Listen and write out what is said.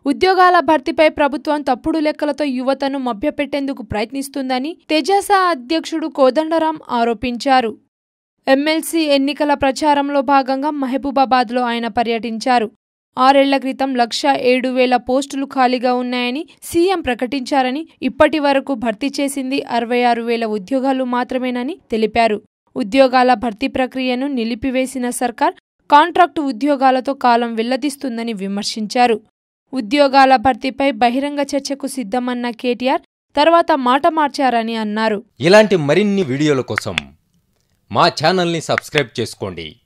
ఉద్యోగాల భర్తీపై ప్రభుత్వం తప్పుడు లెక్కలతో యువతను మభ్యపెట్టేందుకు ప్రయత్నిస్తుందని తెజాస అధ్యక్షుడు కోదండరాం ఆరోపించారు ఎమ్మెల్సీ ఎన్నికల ప్రచారంలో భాగంగా మహబూబాబాద్లో ఆయన పర్యటించారు ఆరేళ్ల క్రితం లక్ష ఏడు వేల పోస్టులు ఖాళీగా ఉన్నాయని సీఎం ప్రకటించారని ఇప్పటి వరకు భర్తీ చేసింది అరవై ఆరు వేల ఉద్యోగాలు మాత్రమేనని తెలిపారు ఉద్యోగాల భర్తీ ప్రక్రియను నిలిపివేసిన సర్కార్ కాంట్రాక్టు ఉద్యోగాలతో కాలం వెల్లదీస్తుందని విమర్శించారు ఉద్యోగాల భర్తీపై బహిరంగ చర్చకు సిద్ధమన్న కేటీఆర్ తర్వాత మాట మార్చారని అన్నారు ఇలాంటి మరిన్ని వీడియోల కోసం మా ఛానల్ని సబ్స్క్రైబ్ చేసుకోండి